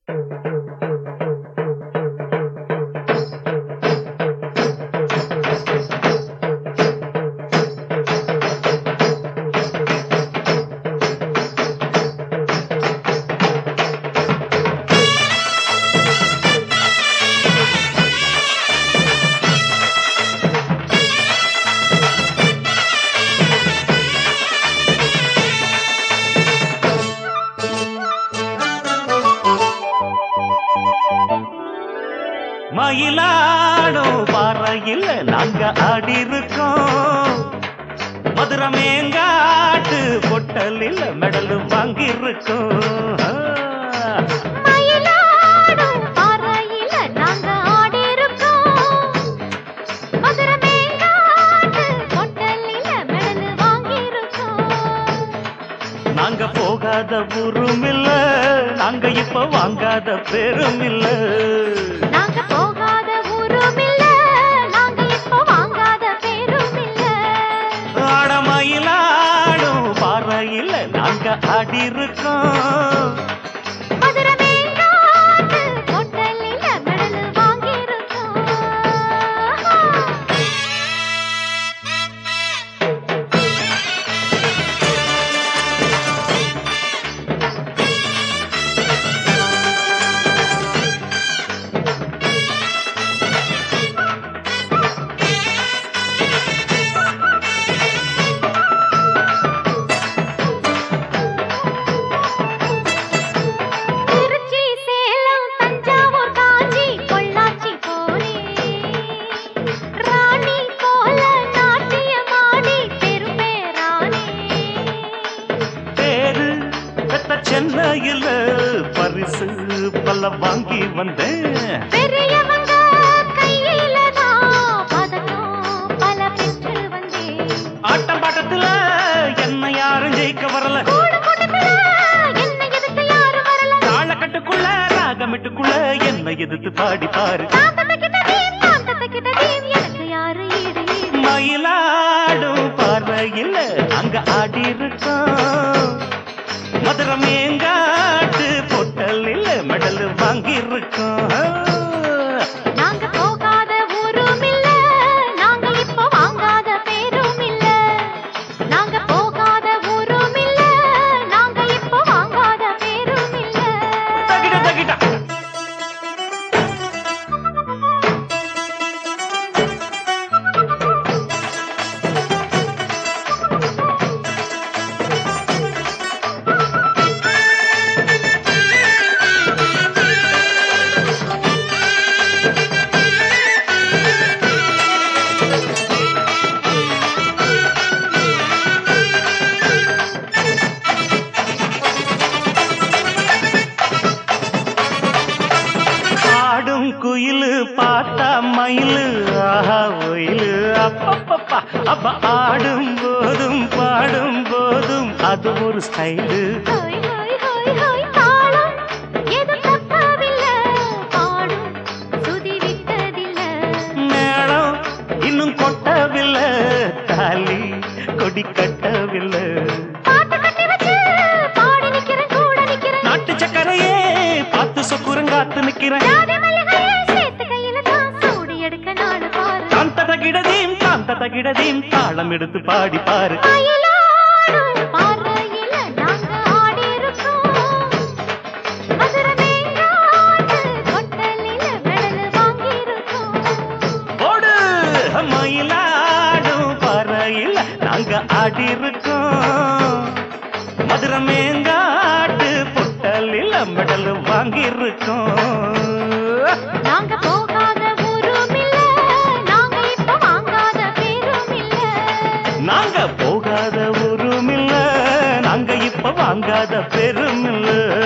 மயிலாடும் பாறையில் நாங்க ஆடி இருக்கோம் மதுரை மேங்காட்டு பொட்டலில் மெடல் வாங்கியிருக்கோம் மயிலாடும் பாறையில நாங்க ஆடியிருக்கோம். மதுரை மேங்காட்டு ஹோட்டலில மெடலு வாங்கியிருக்கோம். நாங்க போகாத ஊரும் இல்ல நாங்க இப்ப வாங்காத பேரும் இல்ல நாங்க போகாத ஊரும் இல்ல, நாங்க இப்போ வாங்காத பேரும் இல்ல. ஆட மயிலாடும் பாறையில் நாங்க ஆடி இருக்கோம் மதுரை மேங்காட்டு ஹோட்டலில மெடலு வாங்கியிருக்கோம். திருச்சி சேலம் தஞ்சாவூர் காஞ்சி பொள்ளாச்சி போனேன் ராணி போல நாட்டியமாடி பெரும்பேரானே பேரு பெத்த சென்னையில் பரிசு பல வாங்கி வந்தேன் பெரியவங்க கையில தான் பதக்கம் பல பெற்று வந்தேன் ஆட்டம் பாட்டத்துல என்ன யாரும் ஜெயிக்க வரல கூடு கூட்டத்துல என்னை எதிர்த்து யாரும் வரல தாளக்கட்டுக்குள்ள ராகமிட்டுக்குள்ள என்ன எதிர்த்து பாடி பாரு தாத்தத்தை கிட்ட தீம் தாத்தத்தை கிட்ட தீம் எனக்கு யாரு ஈடு ஈடு மயிலாடும் பார்வையில் அங்க ஆடி இருக்கோம் மதுரை மேங்காட்டு பொட்டலில் மெடல் வாங்கி இருக்கோம் நாங்க போகாத ஊரும் இல்ல நாங்க இப்போ வாங்காத பேரும் இல்ல நாங்க போகாத ஊரும் இல்ல நாங்க இப்போ வாங்காத பேரும் இல்ல தகிட தகிட ஆடும் குயிலு பார்த்தா மயிலு ஆஹா ஒயிலு அப்பப்பப்பா அப்ப ஆடும் போதும் பாடும் போதும் அது ஒரு ஸ்டைலு ஹோய் ஹோய் ஹோய் ஹோய் தாளம் எது தப்பவில்ல பாடும் சுதி விட்டதில்ல மேளம் இன்னும் கொட்டவில்லை தாலி கொடி கட்டவில்லை பாட்டு கட்டி வச்சு பாடி நிக்கிறேன் கூட நிக்கிறேன் நாட்டு சக்கரையே பார்த்து சொக்குரங்காத்து நிக்கிறேன் ஜாதி மல்லிகையை சேர்த்து கையில தான் சூடி எடுக்க நாடு பாரு காந்த தகிடதீம் காந்த தகிடதீம் தாளம் எடுத்து பாடி பாரு மயிலாடும் பாறையில நாங்க ஆடியிருக்கோம். மதுரை மேங்காட்டு ஹோட்டலில மெடலு வாங்கியிருக்கோம். ஓடு மயிலாடும் பறையில் நாங்க ஆடி இருக்கோம் மதுரை மேங்காட்டு பொட்டலில் மெடல் வாங்கி இருக்கோம் நாங்க போகாத ஊரும் இல்ல, நாங்க இப்ப வாங்காத பேரும் இல்ல. நாங்க போகாத ஊரும் இல்ல நாங்க இப்ப வாங்காத பெரும் இல்ல